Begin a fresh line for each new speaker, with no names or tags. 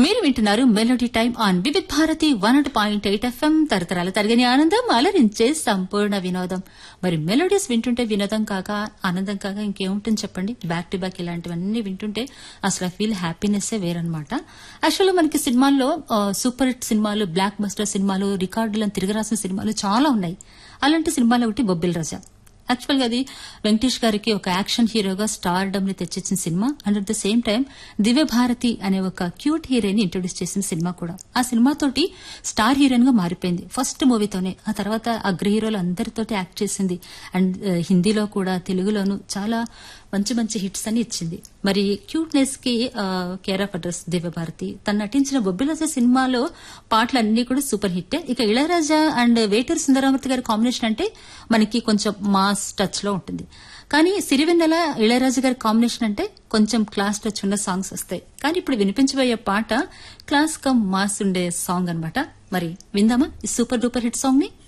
మీరు వింటున్నారు melody time on Vividh Bharati one at point eight FM తరతరాల తరగని ఆనందం అలరించే సంపూర్ణ వినోదం మరి మెలోడీస్ వింటుంటే వినోదం కాక ఆనందం కాక ఇంకేముంటుంది చెప్పండి బ్యాక్ టు బ్యాక్ ఇలాంటివన్నీ వింటుంటే అసలు ఫీల్ హ్యాపీనెస్ వేరనమాట యాక్చువల్గా మనకి సినిమాల్లో ఆ, సూపర్ హిట్ సినిమాలు బ్లాక్ బస్టర్ సినిమాలు రికార్డులను తిరగరాసిన సినిమాలు చాలా ఉన్నాయి అలాంటి సినిమాలు ఒకటి బొబ్బిల్ రాజా యాక్చువల్ గా అది వెంకటేష్ గారికి ఒక యాక్షన్ హీరోగా స్టార్ డమ్ ని తెచ్చిచ్చిన సినిమా and at the same time Divya Bharati అనే ఒక క్యూట్ హీరోయిన్ ఇంట్రొడ్యూస్ చేసిన సినిమా కూడా ఆ సినిమా తోటి స్టార్ హీరోయిన్ గా మారిపోయింది ఫస్ట్ మూవీతోనే ఆ తర్వాత అగ్ర హీరోలు అందరితోటి యాక్ట్ చేసింది అండ్ ఆ, హిందీలో కూడా తెలుగులోను చాలా మంచి మంచి హిట్స్ అని ఇచ్చింది మరి క్యూట్నెస్ కి care of address Divya Bharati తను నటించిన బొబ్బిలరాజా సినిమాలో పాటలన్నీ కూడా సూపర్ హిట్ ఇక ఇళయరాజా అండ్ వేటూరు సుందరామూర్తి గారి కాంబినేషన్ అంటే మనకి కొంచెం మాస్ టచ్ లో ఉంటుంది కానీ సిరివెన్నెల ఇళయరాజు గారి కాంబినేషన్ అంటే కొంచెం క్లాస్ టచ్ ఉన్న సాంగ్స్ వస్తాయి కానీ ఇప్పుడు వినిపించబోయే పాట క్లాస్ కమ్ మాస్ ఉండే సాంగ్ అన్నమాట మరి విందామా ఈ సూపర్ డూపర్ హిట్ సాంగ్ ని